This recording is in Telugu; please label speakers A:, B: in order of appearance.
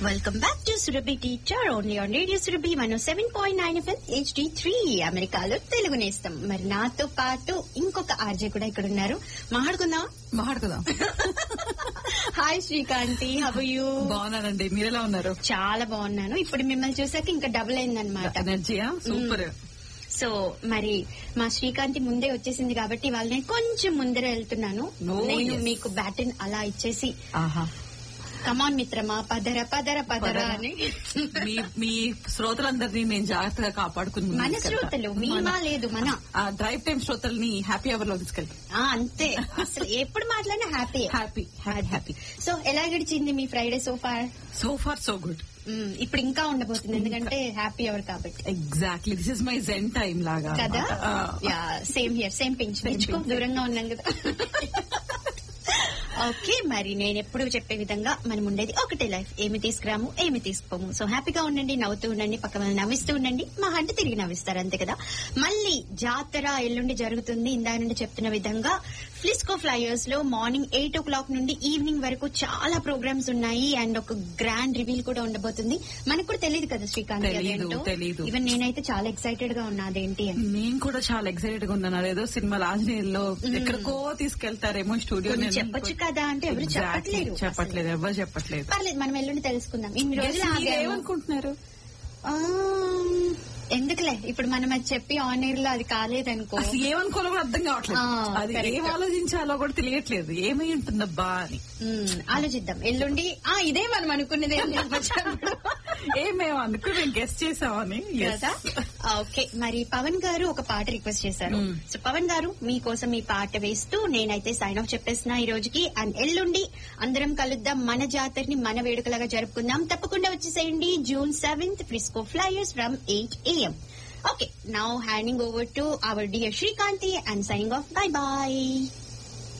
A: Welcome back to Surabhi teacher only on radio Surabhi మనం seven point nine FM HD three అమెరికాలో తెలుగు నేస్తాం మరి నాతో పాటు ఇంకొక ఆర్జే కూడా ఇక్కడ ఉన్నారు మాట్లాడుకుందాం
B: మాట్లాడుకుందాం
A: హాయ్ శ్రీకాంతి హవ్ యూ
B: బాగున్నానండి మీరు ఎలా ఉన్నారు
A: చాలా బాగున్నాను ఇప్పుడు మిమ్మల్ని చూసాక ఇంకా డబుల్ అయిందనమాట
B: ఎనర్జీయా సూపర్
A: సో మరి మా శ్రీకాంతి ముందే వచ్చేసింది కాబట్టి వాళ్ళని కొంచెం ముందర వెళ్తున్నాను
B: No,
A: నేను
B: yes.
A: మీకు బ్యాటిన్ అలా ఇచ్చేసి
B: ఆహా
A: కమాన్ మిత్రమా పదర పదర పదర అని
B: మీ మీ శ్రోతలందరినీ నేను జాగ్రత్తగా కాపాడుకుని
A: మన శ్రోతలు మీమా లేదు మన
B: డ్రైవ్ టైం శ్రోతల్ని హ్యాపీ అవర్ లో తీసుకెళ్తాం
A: ఆ, అంతే అసలు ఎప్పుడు మాట్లాడినా happy
B: happy happy happy
A: so ఎలా గడిచింది మీ Friday so far
B: so far so good
A: ఇప్పుడు ఇంకా ఉండబోతుంది ఎందుకంటే హ్యాపీ అవర్ కాబట్టి
B: exactly this is my zen time లాగా
A: కదా
B: అన్నమాట. ఆ,
A: yeah same here same pinch పెంచుకో దూరంగా ఉన్నాం కదా ఓకే మరి నేను ఎప్పుడు చెప్పే విధంగా మనం ఉండేది ఒకటే లైఫ్ ఏమి తీసుకురాము ఏమి తీసుకోము సో హ్యాపీగా ఉండండి నవ్వుతూ ఉండండి పక్క వాళ్ళని నవ్విస్తూ ఉండండి మా అంటే తిరిగి నవ్విస్తారు అంతే కదా మళ్ళీ జాతర ఎల్లుండి జరుగుతుంది ఇందా నుండి చెప్తున్న విధంగా ఫ్లిస్కో ఫ్లైయర్స్ లో మార్నింగ్ ఎయిట్ ఓ క్లాక్ నుండి ఈవినింగ్ వరకు చాలా ప్రోగ్రామ్స్ ఉన్నాయి అండ్ ఒక గ్రాండ్ రివీల్ కూడా ఉండబోతుంది మనకు కూడా తెలియదు కదా శ్రీకాంత్
B: తెలీదు,
A: అదేంటో
B: తెలీదు.
A: ఈవెన్ నేనైతే చాలా ఎక్సైటెడ్ గా ఉన్నా అదేంటి అని
B: నేను కూడా చాలా ఎక్సైటెడ్ గా ఉన్నాను అదేదో సినిమా ఆంజనేయుల్లో ఎక్కడికో తీసుకెళ్తారేమో స్టూడియో
A: కొన్ని చెప్పొచ్చు కదా అంటే ఎవరు చెప్పట్లేదు
B: చెప్పట్లేదు ఎవరు చెప్పట్లేదు
A: పర్లేదు మనం ఎల్లుండి తెలుసుకుందాం ఇన్ని రోజులు ఆగాము.
B: ఏమనుకుంటున్నారు
A: ఆ, ఎందుకులే ఇప్పుడు మనం అది చెప్పి ఆన్ ఎయిర్ లో అది కాలేదనుకో
B: అసలు ఏమనుకోవాలో కూడా అర్థం కావట్లేదు
A: ఆ,
B: అది
A: correct.
B: ఏం ఆలోచించాలో కూడా తెలియట్లేదు ఏమై ఉంటుందబ్బా అని
A: ఉమ్, ఆలోచిద్దాం ఎల్లుండి ఆ ఇదే మనం అనుకున్నది అని చెప్పొచ్చు
B: ఏం మేము అనుకుని గెస్ట్ చేసామని Yes.
A: కదా ఓకే మరి పవన్ గారు ఒక పాట రిక్వెస్ట్ చేశారు
B: మ్మ్.
A: సో పవన్ గారు మీకోసం ఈ పాట వేస్తూ నేనైతే సైన్ ఆఫ్ చెప్పేస్తున్నా ఈ రోజుకి అండ్ ఎల్లుండి అందరం కలుద్దాం మన జాతరని మన వేడుకలాగా జరుపుకుందాం తప్పకుండా వచ్చేసేయండి June seventh Frisco flyers from eight AM okay now handing over to our dear Srikanthi and signing off bye bye